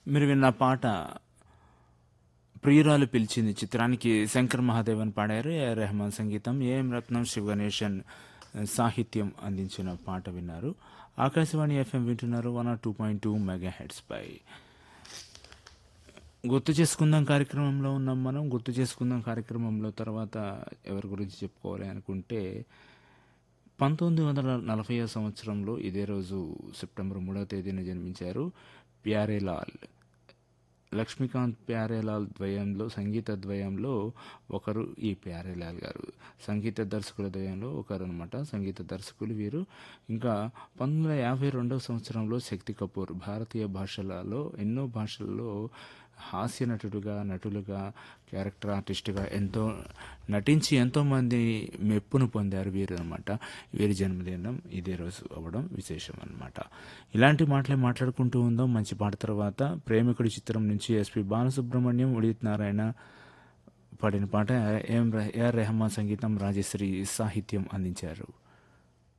మీరు విన్న పాట ప్రియురాలు పిలిచింది చిత్రానికి శంకర్ మహాదేవన్ పాడారు ఏఆర్ రెహమాన్ సంగీతం ఏఎం రత్నం శివ గణేశన్ సాహిత్యం అందించిన పాట విన్నారు ఆకాశవాణి ఎఫ్ఎం వింటున్నారు one or two point two mega hertz పై గుర్తు చేసుకుందాం కార్యక్రమంలో ఉన్నాం మనం గుర్తు చేసుకుందాం కార్యక్రమంలో తర్వాత ఎవరి గురించి చెప్పుకోవాలి అనుకుంటే పంతొమ్మిది వందల నలభై సంవత్సరంలో ఇదే రోజు సెప్టెంబర్ మూడవ తేదీన జన్మించారు ప్యారేలాల్ లక్ష్మీకాంత్ ప్యారేలాల్ ద్వయంలో సంగీత ద్వయంలో ఒకరు ఈ ప్యారేలాల్ గారు సంగీత దర్శకుల ద్వయంలో ఒకరు అనమాట సంగీత దర్శకులు వీరు ఇంకా పంతొమ్మిది వందల యాభై రెండవ సంవత్సరంలో శక్తి కపూర్ భారతీయ భాషలలో ఎన్నో భాషల్లో హాస్య నటుడుగా నటులుగా క్యారెక్టర్ ఆర్టిస్ట్గా ఎంతో నటించి ఎంతోమంది మెప్పును పొందారు వీరు అనమాట వీరి జన్మదినం ఇదే రోజు అవ్వడం విశేషం అనమాట ఇలాంటి మాటలే మాట్లాడుకుంటూ ఉందాం మంచి పాట తర్వాత ప్రేమికుడి చిత్రం నుంచి ఎస్పి బాలసుబ్రహ్మణ్యం ఉడిత్ నారాయణ పాడిన పాట ఏం ఏఆర్ రెహమాన్ సంగీతం రాజశ్రీ సాహిత్యం అందించారు